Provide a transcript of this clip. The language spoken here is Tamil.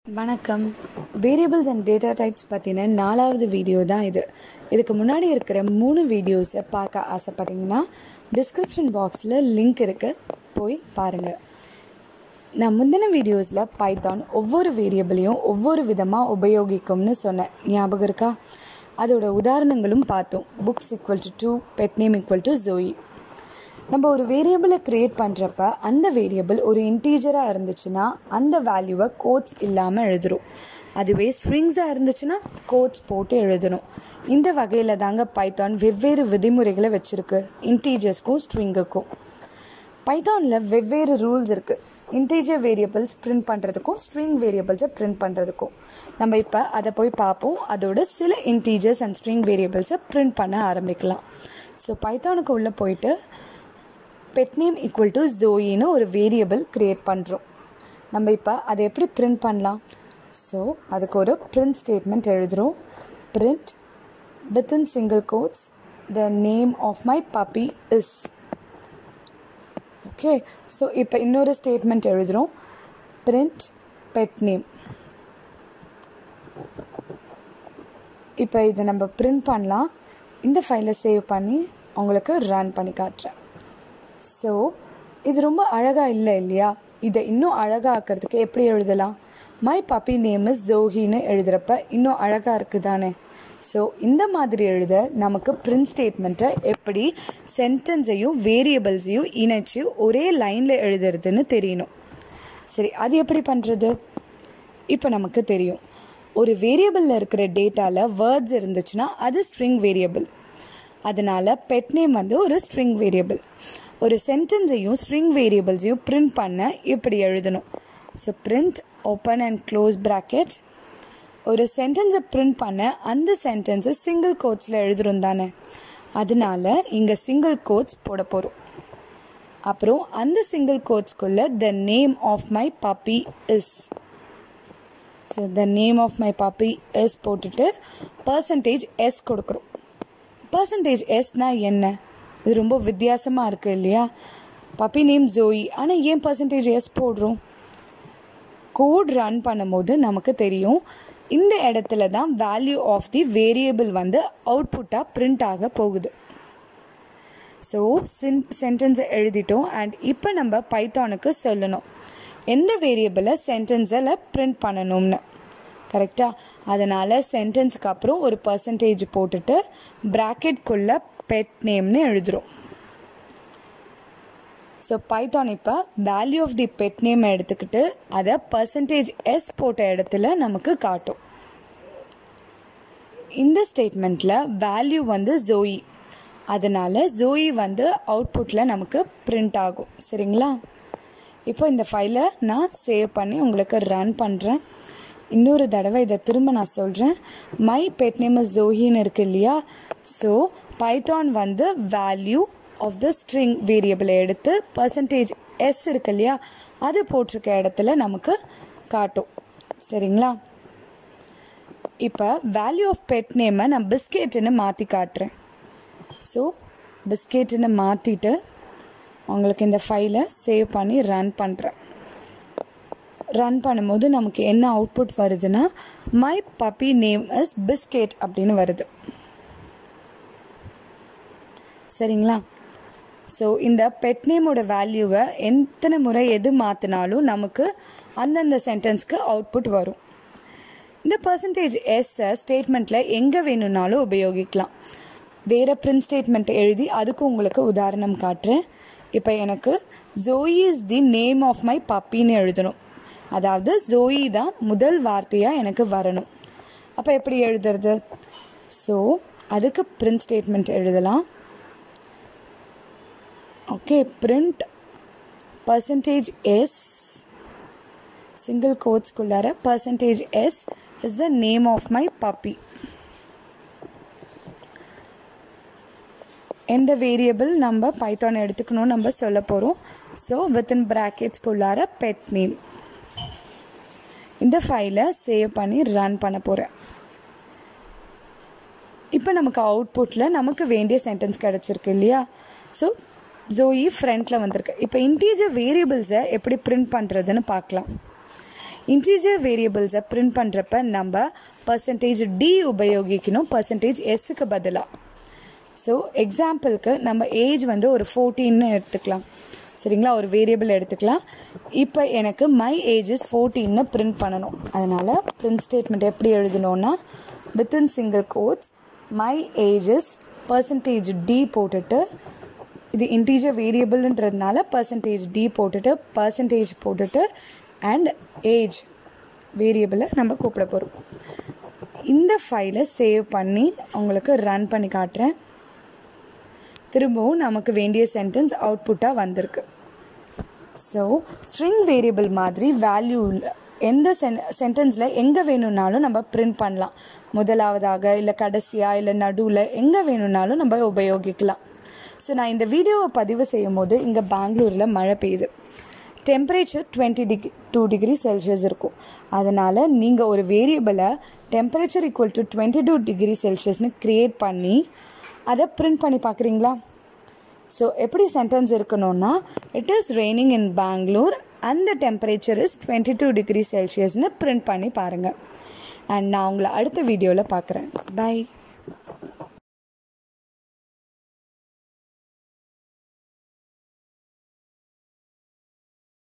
வணக்கம் வேரியபிள்ஸ் அண்ட் டேட்டா டைப்ஸ் பற்றின நாலாவது வீடியோ தான் இது இதுக்கு முன்னாடி இருக்கிற மூணு வீடியோஸை பார்க்க ஆசைப்பட்டீங்கன்னா டிஸ்கிரிப்ஷன் பாக்ஸில் லிங்க் இருக்குது போய் பாருங்கள் நான் முந்தின வீடியோஸில் பைத்தான் ஒவ்வொரு வேரியபிளையும் ஒவ்வொரு விதமாக உபயோகிக்கும்னு சொன்னேன் ஞாபகம் இருக்கா அதோட உதாரணங்களும் பார்த்தோம் books equal to to pet name equal to Joey நம்ம ஒரு வேரியபிளை க்ரியேட் பண்ணுறப்ப அந்த வேரியபிள் ஒரு இன்டீஜராக இருந்துச்சுன்னா அந்த வேல்யூவை கோட்ஸ் இல்லாமல் எழுதுறோம் அதுவே ஸ்ட்ரிங்ஸாக இருந்துச்சுன்னா கோட்ஸ் போட்டு எழுதணும் இந்த வகையில் தாங்க பைத்தான் வெவ்வேறு விதிமுறைகளை வச்சுருக்கு இன்டீஜர்ஸ்க்கும் ஸ்ட்ரிங்குக்கும் பைத்தானில் வெவ்வேறு ரூல்ஸ் இருக்குது இன்டீஜர் வேரியபிள்ஸ் பிரிண்ட் பண்ணுறதுக்கும் ஸ்ட்ரிங் வேரியபிள்ஸை பிரிண்ட் பண்ணுறதுக்கும் நம்ம இப்போ அதை போய் பார்ப்போம் அதோட சில இன்டீஜர்ஸ் அண்ட் ஸ்ட்ரிங் வேரியபிள்ஸை பிரிண்ட் பண்ண ஆரம்பிக்கலாம் ஸோ பைத்தானுக்கு உள்ளே போயிட்டு பெட் நேம் ஈக்குவல் டு ஜோயின்னு ஒரு வேரியபிள் க்ரியேட் பண்ணுறோம் நம்ம இப்போ அதை எப்படி பிரிண்ட் பண்ணலாம் ஸோ அதுக்கு ஒரு பிரிண்ட் ஸ்டேட்மெண்ட் எழுதுகிறோம் print within single quotes the name of my puppy is okay so இப்போ இன்னொரு ஸ்டேட்மெண்ட் எழுதுகிறோம் பிரிண்ட் பெட் நேம் இப்போ இதை நம்ம பிரிண்ட் பண்ணலாம் இந்த ஃபைலை சேவ் பண்ணி உங்களுக்கு ரன் பண்ணி காட்டுறேன் ஸோ இது ரொம்ப அழகாக இல்லை இல்லையா இதை இன்னும் அழகாக ஆக்கிறதுக்கு எப்படி எழுதலாம் மை பப்பி நேம் இஸ் ஜோஹின்னு எழுதுகிறப்ப இன்னும் அழகாக இருக்குது தானே ஸோ இந்த மாதிரி எழுத நமக்கு பிரிண்ட் ஸ்டேட்மெண்ட்டை எப்படி சென்டென்ஸையும் வேரியபிள்ஸையும் இணைச்சி ஒரே லைனில் எழுதுறதுன்னு தெரியணும் சரி அது எப்படி பண்ணுறது இப்போ நமக்கு தெரியும் ஒரு வேரியபிளில் இருக்கிற டேட்டாவில் வேர்ட்ஸ் இருந்துச்சுன்னா அது ஸ்ட்ரிங் வேரியபிள் அதனால் பெட் நேம் வந்து ஒரு ஸ்ட்ரிங் வேரியபிள் ஒரு சென்டென்ஸையும் ஸ்ட்ரிங் வேரியபிள்ஸையும் பிரிண்ட் பண்ண இப்படி எழுதணும் so print open and close bracket ஒரு சென்டென்ஸை பிரிண்ட் பண்ண அந்த சென்டென்ஸை சிங்கிள் கோட்ஸில் எழுதுறோம் தானே அதனால இங்கே சிங்கிள் கோட்ஸ் போட போகிறோம் அப்புறம் அந்த சிங்கிள் கோட்ஸ்குள்ளே the name of my puppy is so the name of my puppy s போட்டுட்டு பர்சன்டேஜ் எஸ் கொடுக்குறோம் பர்சன்டேஜ் எஸ்னா என்ன இது ரொம்ப வித்தியாசமாக இருக்குது இல்லையா பப்பி நேம் ஜோயி ஆனால் ஏன் பர்சன்டேஜ் எஸ் போடுறோம் கோட் ரன் பண்ணும்போது நமக்கு தெரியும் இந்த இடத்துல தான் வேல்யூ ஆஃப் தி வேரியபிள் வந்து அவுட்புட்டாக பிரிண்ட் ஆக போகுது ஸோ சின் சென்டென்ஸை எழுதிட்டோம் அண்ட் இப்போ நம்ம பைத்தானுக்கு சொல்லணும் எந்த வேரியபிளை சென்டென்ஸில் பிரிண்ட் பண்ணணும்னு கரெக்டாக அதனால் சென்டென்ஸுக்கு அப்புறம் ஒரு பர்சன்டேஜ் போட்டுட்டு ப்ராக்கெட்குள்ளே பெட் நேம்னு எழுதுகிறோம் ஸோ பைத்தான் இப்போ value of the pet name எடுத்துக்கிட்டு அதை பர்சன்டேஜ் எஸ் போட்ட இடத்துல நமக்கு காட்டும் இந்த ஸ்டேட்மெண்ட்டில் வேல்யூ வந்து ஜோயி அதனால் ஜோயி வந்து அவுட்புட்டில் நமக்கு பிரிண்ட் ஆகும் சரிங்களா இப்போ இந்த ஃபைலை நான் சேவ் பண்ணி உங்களுக்கு ரன் பண்ணுறேன் இன்னொரு தடவை இதை திரும்ப நான் சொல்கிறேன் மை பெட் நேம் இஸ் ஜோஹின்னு இருக்கு இல்லையா ஸோ பைத்தான் வந்து வேல்யூ ஆஃப் த ஸ்ட்ரிங் வேரியபிளை எடுத்து பர்சன்டேஜ் எஸ் இருக்கு இல்லையா அது போட்டிருக்க இடத்துல நமக்கு காட்டும் சரிங்களா இப்போ வேல்யூ ஆஃப் பெட் நேமை நான் பிஸ்கெட்டுன்னு மாற்றி காட்டுறேன் ஸோ பிஸ்கெட்டுன்னு மாற்றிட்டு உங்களுக்கு இந்த ஃபைலை சேவ் பண்ணி ரன் பண்ணுறேன் ரன் பண்ணும்போது நமக்கு என்ன அவுட்புட் வருதுன்னா my puppy name is biscuit அப்படின்னு வருது சரிங்களா ஸோ இந்த பெட் நேமோட வேல்யூவை எத்தனை முறை எது மாற்றினாலும் நமக்கு அந்தந்த சென்டென்ஸ்க்கு அவுட்புட் வரும் இந்த பர்சன்டேஜ் எஸ்ஸை ஸ்டேட்மெண்ட்டில் எங்கே வேணும்னாலும் உபயோகிக்கலாம் வேறு பிரிண்ட் ஸ்டேட்மெண்ட் எழுதி அதுக்கு உங்களுக்கு உதாரணம் காட்டுறேன் இப்போ எனக்கு Joey is the name of my பப்பின்னு எழுதணும் அதாவது ஜோயி தான் முதல் வார்த்தையாக எனக்கு வரணும் அப்போ எப்படி எழுதுறது ஸோ அதுக்கு பிரிண்ட் ஸ்டேட்மெண்ட் எழுதலாம் okay print percentage s single கோட்ஸ்குள்ளார percentage s is the name of my puppy எந்த வேரியபிள் நம்ம பைத்தான் எடுத்துக்கணும்னு நம்ம சொல்ல போகிறோம் ஸோ வித்தின் ப்ராக்கெட்ஸ்குள்ளார பெட் நேம் இந்த ஃபைலை சேவ் பண்ணி ரன் பண்ண போகிறேன் இப்போ நமக்கு அவுட்புட்டில் நமக்கு வேண்டிய சென்டென்ஸ் கிடச்சிருக்கு இல்லையா ஸோ ஜோயி ஃப்ரண்ட்டில் வந்திருக்கு இப்போ இன்டீஜர் வேரியபிள்ஸை எப்படி பிரிண்ட் பண்ணுறதுன்னு பார்க்கலாம் இன்டீஜர் வேரியபிள்ஸை பிரிண்ட் பண்ணுறப்ப நம்ம பர்சன்டேஜ் டி உபயோகிக்கணும் பர்சன்டேஜ் எஸ்ஸுக்கு பதிலாக ஸோ எக்ஸாம்பிளுக்கு நம்ம ஏஜ் வந்து ஒரு ஃபோர்டீன்னு எடுத்துக்கலாம் சரிங்களா ஒரு வேரியபிள் எடுத்துக்கலாம் இப்போ எனக்கு மை ஏஜ் இஸ் ஃபோர்டீன்னு பிரிண்ட் பண்ணணும் அதனால் பிரிண்ட் ஸ்டேட்மெண்ட் எப்படி எழுதணும்னா within single quotes my age is percentage d போட்டுட்டு இது இன்டீஜர் வேரியபிள்ன்றதுனால பர்சன்டேஜ் டி போட்டுட்டு பர்சன்டேஜ் போட்டுட்டு அண்ட் ஏஜ் வேரியபிளை நம்ம கூப்பிட போகிறோம் இந்த ஃபைலை சேவ் பண்ணி உங்களுக்கு ரன் பண்ணி காட்டுறேன் திரும்பவும் நமக்கு வேண்டிய சென்டென்ஸ் அவுட்புட்டாக வந்திருக்கு ஸோ ஸ்ட்ரிங் வேரியபிள் மாதிரி வேல்யூ எந்த சென் சென்டென்ஸில் எங்கே வேணும்னாலும் நம்ம பிரிண்ட் பண்ணலாம் முதலாவதாக இல்லை கடைசியாக இல்லை நடுவில் எங்கே வேணும்னாலும் நம்ம உபயோகிக்கலாம் ஸோ நான் இந்த வீடியோவை பதிவு செய்யும் போது இங்கே பெங்களூரில் மழை பெய்யுது temperature twenty degree two degree Celsius இருக்கும் அதனால் நீங்கள் ஒரு வேரியபிளை temperature equal to twenty two degree செல்சியஸ்னு க்ரியேட் பண்ணி அதை பிரிண்ட் பண்ணி பார்க்குறீங்களா ஸோ எப்படி சென்டென்ஸ் இருக்கணும்னா it is raining in Bangalore அந்த temperature is twenty two degree செல்சியஸ்னு பிரிண்ட் பண்ணி பாருங்கள் அண்ட் நான் உங்களை அடுத்த வீடியோவில் பார்க்குறேன் பை